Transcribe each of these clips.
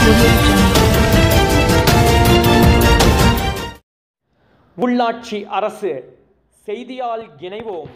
Audio Jungle. உள்ளாட்சி அரசு செய்தியால் இணைவோம்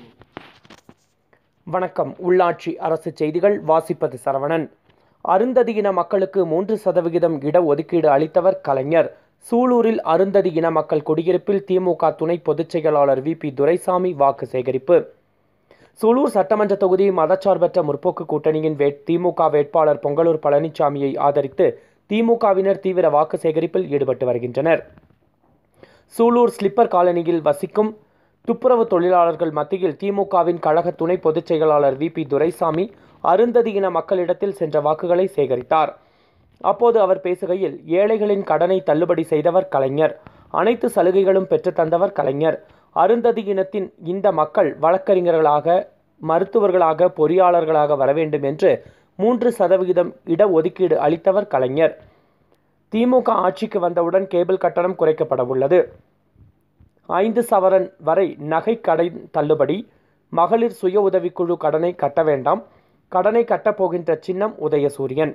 வணக்கம் உள்ளாட்சி அரசு செய்திகள் வாசிப்பது சரவணன் அருந்ததியின மக்களுக்கு மூன்று சதவிகிதம் இடஒதுக்கீடு அளித்தவர் கலைஞர் சூலூரில் அருந்ததி இன மக்கள் குடியிருப்பில் திமுக துணை பொதுச் செயலாளர் வி பி துரைசாமி வாக்கு சேகரிப்பு சூலூர் சட்டமன்ற தொகுதி மதச்சார்பற்ற முற்போக்கு கூட்டணியின் வேட் திமுக வேட்பாளர் பொங்கலூர் பழனிசாமியை ஆதரித்து திமுகவினர் தீவிர வாக்கு சேகரிப்பில் ஈடுபட்டு வருகின்றனர் சூலூர் ஸ்லிப்பர் காலனியில் வசிக்கும் துப்புரவு தொழிலாளர்கள் மத்தியில் திமுகவின் கழக துணை பொதுச் செயலாளர் வி பி துரைசாமி அருந்ததியின மக்களிடத்தில் சென்ற வாக்குகளை சேகரித்தார் அப்போது அவர் பேசுகையில் ஏழைகளின் கடனை தள்ளுபடி செய்தவர் கலைஞர் அனைத்து சலுகைகளும் பெற்றுத் தந்தவர் கலைஞர் அருந்ததியினத்தின் இந்த மக்கள் வழக்கறிஞர்களாக மருத்துவர்களாக பொறியாளர்களாக வர வேண்டும் என்று மூன்று சதவிகிதம் இடஒதுக்கீடு அளித்தவர் கலைஞர் திமுக ஆட்சிக்கு வந்தவுடன் கேபிள் கட்டணம் குறைக்கப்பட உள்ளது ஐந்து சவரன் வரை நகை கடன் தள்ளுபடி மகளிர் சுய உதவிக்குழு கடனை கட்ட வேண்டாம் கடனை கட்டப்போகின்ற சின்னம் உதயசூரியன்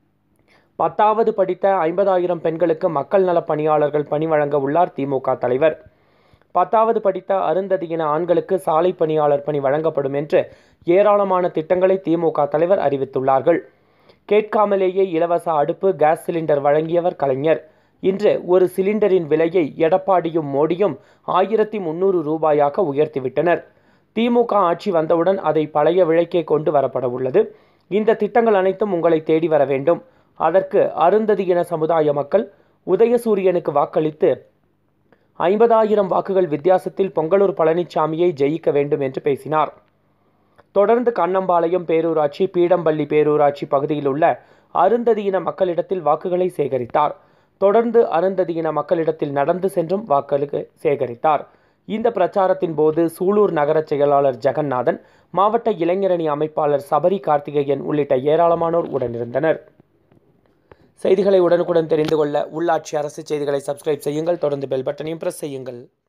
பத்தாவது படித்த ஐம்பதாயிரம் பெண்களுக்கு மக்கள் நலப் பணியாளர்கள் பணி வழங்க உள்ளார் திமுக தலைவர் பத்தாவது படித்த அருந்ததியின ஆண்களுக்கு சாலை பணியாளர் பணி வழங்கப்படும் என்று ஏராளமான திட்டங்களை திமுக தலைவர் அறிவித்துள்ளார்கள் கேட்காமலேயே இலவச அடுப்பு கேஸ் சிலிண்டர் வழங்கியவர் கலைஞர் இன்று ஒரு சிலிண்டரின் விலையை எடப்பாடியும் மோடியும் ஆயிரத்தி முன்னூறு ரூபாயாக உயர்த்திவிட்டனர் திமுக ஆட்சி வந்தவுடன் அதை பழைய விலைக்கே கொண்டு வரப்பட உள்ளது இந்த திட்டங்கள் அனைத்தும் உங்களை தேடி வர வேண்டும் அதற்கு அருந்ததியின சமுதாய மக்கள் உதயசூரியனுக்கு வாக்களித்து ஐம்பதாயிரம் வாக்குகள் வித்தியாசத்தில் பொங்கலூர் பழனிசாமியை ஜெயிக்க வேண்டும் என்று பேசினார் தொடர்ந்து கண்ணம்பாளையம் பேரூராட்சி பீடம்பள்ளி பேரூராட்சி பகுதியில் உள்ள அருந்ததியின மக்களிடத்தில் வாக்குகளை சேகரித்தார் தொடர்ந்து அருந்ததியின மக்களிடத்தில் நடந்து சென்றும் வாக்களுக்கு சேகரித்தார் இந்த பிரச்சாரத்தின் போது சூலூர் நகர செயலாளர் ஜெகநாதன் மாவட்ட இளைஞரணி அமைப்பாளர் சபரி கார்த்திகேயன் உள்ளிட்ட ஏராளமானோர் உடனிருந்தனர் செய்திகளை உடனுக்குடன் தெரிந்து கொள்ள உள்ளாட்சி அரசு செய்திகளை சப்ஸ்கிரைப் செய்யுங்கள் தொடர்ந்து பெல் பட்டனையும் பிரஸ் செய்யுங்கள்